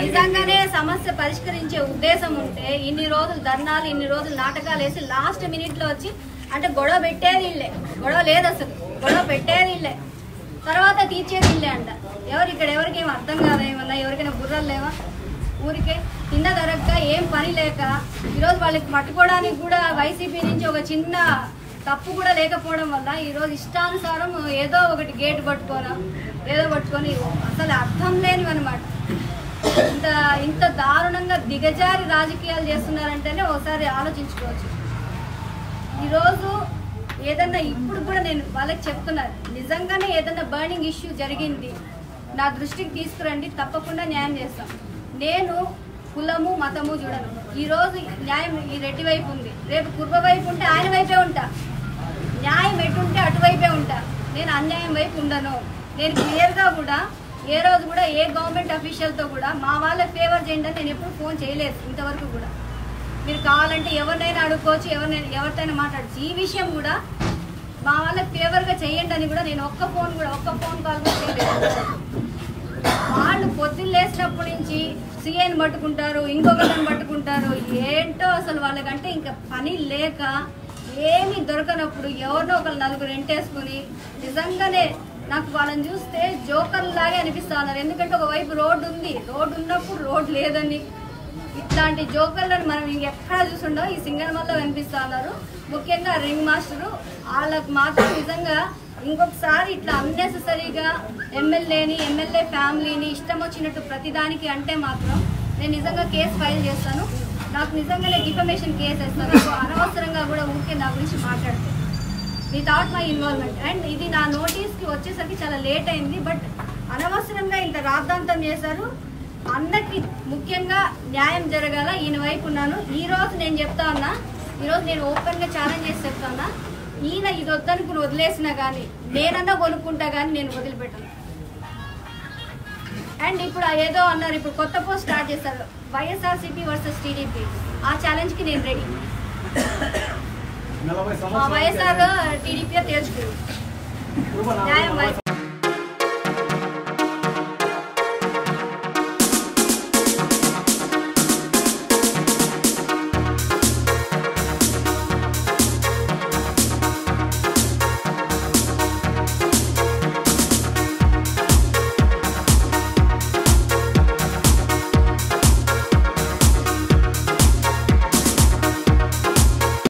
నిజంగానే సమస్య పరిష్కరించే ఉద్దేశం ఉంటే ఇన్ని రోజులు ధర్నాలు ఇన్ని రోజులు నాటకాలు వేసి లాస్ట్ మినిట్ లో వచ్చి అంటే గొడవ పెట్టేది ఇల్లే గొడవ లేదు అసలు గొడవ పెట్టేది ఇల్లే తర్వాత తీర్చేది ఇల్లే అంట ఎవరు ఇక్కడ ఎవరికి ఏం అర్థం కాదా ఏమన్నా ఎవరికైనా బుర్రలు లేవా ఊరికే కింద దొరక్క ఏం పని లేక ఈరోజు వాళ్ళకి పట్టుకోవడానికి కూడా వైసీపీ నుంచి ఒక చిన్న తప్పు కూడా లేకపోవడం వల్ల ఈరోజు ఇష్టానుసారం ఏదో ఒకటి గేట్ పట్టుకోవడం ఏదో పట్టుకొని అసలు అర్థం లేనివి అనమాట ఇంత ఇంత దారుణంగా దిగజారి రాజకీయాలు చేస్తున్నారంటేనే ఒకసారి ఆలోచించుకోవచ్చు ఈరోజు ఏదన్నా ఇప్పుడు కూడా నేను వాళ్ళకి చెప్తున్నాను నిజంగానే ఏదన్నా బర్నింగ్ ఇష్యూ జరిగింది నా దృష్టికి తీసుకురండి తప్పకుండా న్యాయం చేస్తాం నేను కులము మతము చూడను ఈరోజు న్యాయం ఈ రెడ్డి వైపు ఉంది రేపు కుర్బ వైపు ఉంటే ఆయన వైపే ఉంటా న్యాయం ఎటుంటే అటువైపే ఉంటా నేను అన్యాయం వైపు ఉండను నేను క్లియర్గా కూడా ఏ రోజు కూడా ఏ గవర్నమెంట్ అఫీషియల్తో కూడా మా వాళ్ళకి ఫేవర్ చేయండి అని నేను ఎప్పుడు ఫోన్ చేయలేదు ఇంతవరకు కూడా మీరు కావాలంటే ఎవరినైనా అడుక్కోవచ్చు ఎవరినైనా ఎవరితోనైనా మాట్లాడచ్చు ఈ విషయం కూడా మా వాళ్ళకి ఫేవర్గా చేయండి అని కూడా నేను ఒక్క ఫోన్ కూడా ఒక్క ఫోన్ కాల్ కూడా చేయలేదు వాళ్ళు పొద్దున్న లేచినప్పటి నుంచి సీఐని పట్టుకుంటారు ఇంకొకరిని పట్టుకుంటారు ఏంటో అసలు వాళ్ళకంటే ఇంకా పని లేక ఏమీ దొరకనప్పుడు ఎవరినో ఒకరు నలుగురు ఎంటేసుకుని నిజంగానే నాకు వాళ్ళని చూస్తే జోకర్ లాగే అనిపిస్తా ఉన్నారు ఎందుకంటే ఒకవైపు రోడ్డు ఉంది రోడ్డు ఉన్నప్పుడు రోడ్డు లేదని ఇట్లాంటి జోకర్లను మనం ఇంకెక్కడ చూసుండో ఈ సింగనమల్లో కనిపిస్తా ఉన్నారు ముఖ్యంగా రింగ్ మాస్టరు వాళ్ళకు మాత్రం నిజంగా ఇంకొకసారి ఇట్లా అన్నెసెసరీగా ఎమ్మెల్యేని ఎమ్మెల్యే ఫ్యామిలీని ఇష్టం వచ్చినట్టు ప్రతిదానికి అంటే మాత్రం నేను నిజంగా కేసు ఫైల్ చేస్తాను నాకు నిజంగానే డిఫమేషన్ కేసు వేస్తాను నాకు అనవసరంగా కూడా ఊరికే నా గురించి మాట్లాడితే వితౌట్ మై ఇన్వాల్వ్మెంట్ అండ్ ఇది నా నోటీస్కి వచ్చేసరికి చాలా లేట్ అయింది బట్ అనవసరంగా ఇంత రాద్ధాంతం చేశారు అన్నకి ముఖ్యంగా న్యాయం జరగాల ఈయన వైపు ఉన్నాను ఈ రోజు నేను చెప్తా ఉన్నా ఈ రోజు నేను ఓపెన్ గా ఛాలెంజ్ చేసి చెప్తా ఉన్నా ఈయన ఇది వద్దనుకుని వదిలేసినా కానీ నేనన్నా కొనుక్కుంటా కానీ నేను వదిలిపెట్టను అండ్ ఇప్పుడు ఆ ఏదో అన్నారు ఇప్పుడు కొత్త పోస్ట్ స్టార్ట్ చేశారు వైఎస్ఆర్సీపీ వర్సెస్ టీడీపీ ఆ ఛాలెంజ్ కి నేను రెడీ నలభై మా సంవత్సరాలు వైఎస్ఆర్ టీడీపీ తేల్చుకుంది న్యాయం వైపు